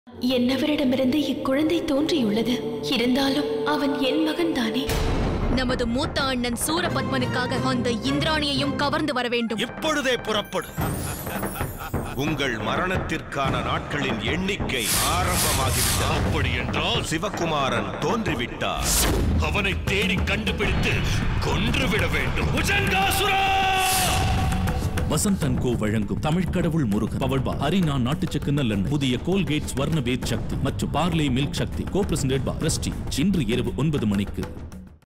என்னவரிடமிருந்து இக்குழந்தை தோன்றியுள்ளது இருந்தாலும் அவன் என் மகன் தானே நமது மூத்த அண்ணன் சூரபத்மனுக்காக அந்த இந்திராணியையும் கவர்ந்து வர வேண்டும் இப்பொழுதே புறப்படு உங்கள் மரணத்திற்கான நாட்களின் எண்ணிக்கை ஆரம்பமாகிவிட்டது அப்படி என்றால் சிவகுமாரன் தோன்றிவிட்டார் அவனை தேடி கண்டுபிடித்து கொன்றுவிட வேண்டும் புஜங்காசுரா வசந்தன் கோ வழங்கும் தமிழ் கடவுள் முருகன் பவர்பா ஹரினா நாட்டுச்சக்கு நல்லெண்ணெய் புதிய கோல்கேட் ஸ்வர்ண வேத் சக்தி மற்றும் Parle milk Sakthi co presented by Prestige இன்று இரவு ஒன்பது மணிக்கு